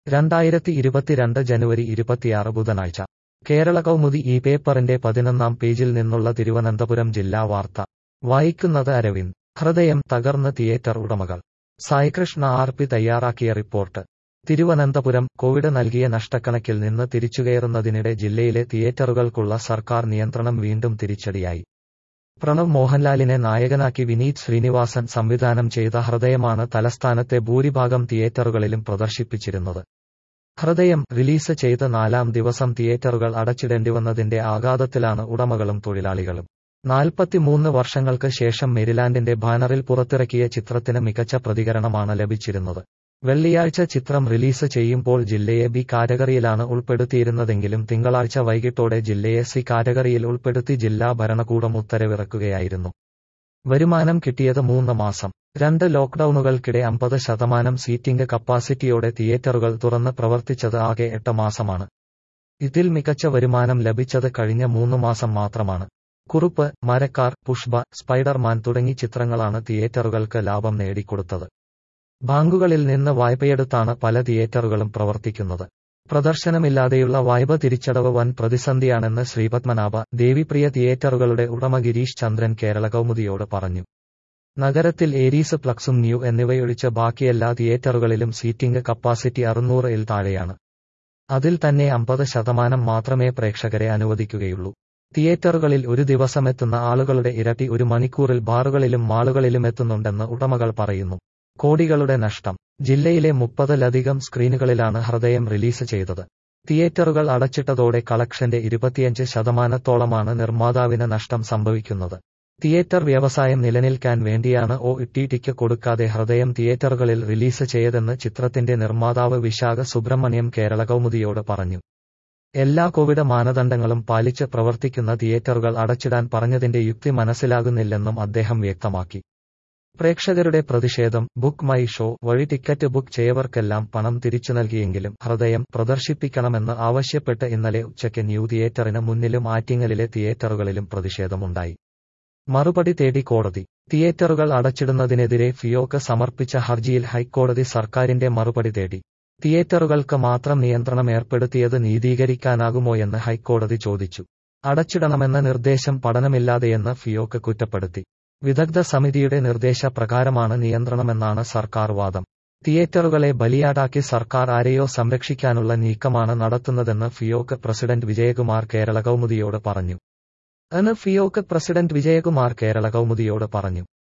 രണ്ടായിരത്തി ഇരുപത്തിരണ്ട് ജനുവരി ഇരുപത്തിയാറ് ബുധനാഴ്ച കേരള കൗമുദി ഈ പേപ്പറിന്റെ പതിനൊന്നാം പേജിൽ നിന്നുള്ള തിരുവനന്തപുരം ജില്ലാ വാർത്ത വായിക്കുന്നത് അരവിന്ദ് ഹൃദയം തകർന്ന് തിയേറ്റർ ഉടമകൾ സായികൃഷ്ണ ആർ പി തയ്യാറാക്കിയ റിപ്പോർട്ട് തിരുവനന്തപുരം കോവിഡ് നൽകിയ നഷ്ടക്കണക്കിൽ നിന്ന് തിരിച്ചുകയറുന്നതിനിടെ ജില്ലയിലെ തിയേറ്ററുകൾക്കുള്ള സർക്കാർ നിയന്ത്രണം വീണ്ടും തിരിച്ചടിയായി പ്രണവ് മോഹൻലാലിനെ നായകനാക്കി വിനീത് ശ്രീനിവാസൻ സംവിധാനം ചെയ്ത ഹൃദയമാണ് തലസ്ഥാനത്തെ ഭൂരിഭാഗം തിയേറ്ററുകളിലും പ്രദർശിപ്പിച്ചിരുന്നത് ഹൃദയം റിലീസ് ചെയ്ത നാലാം ദിവസം തിയേറ്ററുകൾ അടച്ചിടേണ്ടിവന്നതിന്റെ ആഘാതത്തിലാണ് ഉടമകളും തൊഴിലാളികളും നാൽപ്പത്തിമൂന്ന് വർഷങ്ങൾക്ക് ശേഷം മെരിലാൻഡിന്റെ ബാനറിൽ പുറത്തിറക്കിയ ചിത്രത്തിന് മികച്ച പ്രതികരണമാണ് ലഭിച്ചിരുന്നത് വെള്ളിയാഴ്ച ചിത്രം റിലീസ് ചെയ്യുമ്പോൾ ജില്ലയെ ബി കാറ്റഗറിയിലാണ് ഉൾപ്പെടുത്തിയിരുന്നതെങ്കിലും തിങ്കളാഴ്ച വൈകിട്ടോടെ ജില്ലയെ സി കാറ്റഗറിയിൽ ഉൾപ്പെടുത്തി ജില്ലാ ഭരണകൂടം ഉത്തരവിറക്കുകയായിരുന്നു വരുമാനം കിട്ടിയത് മൂന്ന് മാസം രണ്ട് ലോക്ഡൌണുകൾക്കിടെ അമ്പത് ശതമാനം സീറ്റിംഗ് കപ്പാസിറ്റിയോടെ തിയേറ്ററുകൾ തുറന്ന് പ്രവർത്തിച്ചത് ആകെ എട്ട് മാസമാണ് ഇതിൽ മികച്ച വരുമാനം ലഭിച്ചത് കഴിഞ്ഞ മൂന്ന് മാസം മാത്രമാണ് കുറുപ്പ് മരക്കാർ പുഷ്പ സ്പൈഡർമാൻ തുടങ്ങി ചിത്രങ്ങളാണ് തിയേറ്ററുകൾക്ക് ലാഭം നേടിക്കൊടുത്തത് ബാങ്കുകളിൽ നിന്ന് വായ്പയെടുത്താണ് പല തിയേറ്ററുകളും പ്രവർത്തിക്കുന്നത് പ്രദർശനമില്ലാതെയുള്ള വായ്പ തിരിച്ചടവ് വൻ പ്രതിസന്ധിയാണെന്ന് ശ്രീപത്മനാഭ ദേവിപ്രിയ തിയേറ്ററുകളുടെ ഉടമ ഗിരീഷ് ചന്ദ്രൻ കേരള കൗമുദിയോട് പറഞ്ഞു നഗരത്തിൽ ഏരീസ് പ്ലക്സും ന്യൂ എന്നിവയൊഴിച്ച് ബാക്കിയെല്ലാ തിയേറ്ററുകളിലും സീറ്റിംഗ് കപ്പാസിറ്റി അറുന്നൂറ് ഇൽ താഴെയാണ് അതിൽ തന്നെ അമ്പത് ശതമാനം മാത്രമേ പ്രേക്ഷകരെ അനുവദിക്കുകയുള്ളൂ തിയേറ്ററുകളിൽ ഒരു ദിവസമെത്തുന്ന ആളുകളുടെ ഇരട്ടി ഒരു മണിക്കൂറിൽ ബാറുകളിലും മാളുകളിലും എത്തുന്നുണ്ടെന്ന് ഉടമകൾ പറയുന്നു കോടികളുടെ നഷ്ടം ജില്ലയിലെ മുപ്പതിലധികം സ്ക്രീനുകളിലാണ് ഹൃദയം റിലീസ് ചെയ്തത് തിയേറ്ററുകൾ അടച്ചിട്ടതോടെ കളക്ഷന്റെ ഇരുപത്തിയഞ്ച് ശതമാനത്തോളമാണ് നിർമ്മാതാവിന് നഷ്ടം സംഭവിക്കുന്നത് തിയേറ്റർ വ്യവസായം നിലനിൽക്കാൻ വേണ്ടിയാണ് ഒ ടിക്ക് കൊടുക്കാതെ ഹൃദയം തിയേറ്ററുകളിൽ റിലീസ് ചെയ്തതെന്ന് ചിത്രത്തിന്റെ നിർമ്മാതാവ് വിശാഖ സുബ്രഹ്മണ്യം കേരള കൗമുദിയോട് പറഞ്ഞു എല്ലാ കോവിഡ് മാനദണ്ഡങ്ങളും പാലിച്ച് പ്രവർത്തിക്കുന്ന തിയേറ്ററുകൾ അടച്ചിടാൻ പറഞ്ഞതിന്റെ യുക്തി മനസ്സിലാകുന്നില്ലെന്നും അദ്ദേഹം വ്യക്തമാക്കി പ്രേക്ഷകരുടെ പ്രതിഷേധം ബുക്ക് മൈ ഷോ വഴി ടിക്കറ്റ് ബുക്ക് ചെയ്യവർക്കെല്ലാം പണം തിരിച്ചു നൽകിയെങ്കിലും ഹൃദയം പ്രദർശിപ്പിക്കണമെന്ന് ആവശ്യപ്പെട്ട് ഇന്നലെ ഉച്ചയ്ക്ക് ന്യൂ തിയേറ്ററിന് മുന്നിലും ആറ്റിങ്ങലിലെ തിയേറ്ററുകളിലും പ്രതിഷേധമുണ്ടായി മറുപടി തേടി കോടതി തിയേറ്ററുകൾ അടച്ചിടുന്നതിനെതിരെ ഫിയോക്ക് സമർപ്പിച്ച ഹർജിയിൽ ഹൈക്കോടതി സർക്കാരിന്റെ മറുപടി തേടി തിയേറ്ററുകൾക്ക് മാത്രം നിയന്ത്രണം ഏർപ്പെടുത്തിയത് നീതീകരിക്കാനാകുമോയെന്ന് ഹൈക്കോടതി ചോദിച്ചു അടച്ചിടണമെന്ന നിർദ്ദേശം പഠനമില്ലാതെയെന്ന് ഫിയോക്ക് കുറ്റപ്പെടുത്തി വിദഗ്ധ സമിതിയുടെ നിർദ്ദേശപ്രകാരമാണ് നിയന്ത്രണമെന്നാണ് സർക്കാർ വാദം തിയേറ്ററുകളെ ബലിയാടാക്കി സർക്കാർ ആരെയോ സംരക്ഷിക്കാനുള്ള നീക്കമാണ് നടത്തുന്നതെന്ന് ഫിയോക്ക് പ്രസിഡന്റ് വിജയകുമാർ കേരള കൗമുദിയോട് പറഞ്ഞു എന്ന് ഫിയോക്ക് പ്രസിഡന്റ് വിജയകുമാർ കേരള കൗമുദിയോട് പറഞ്ഞു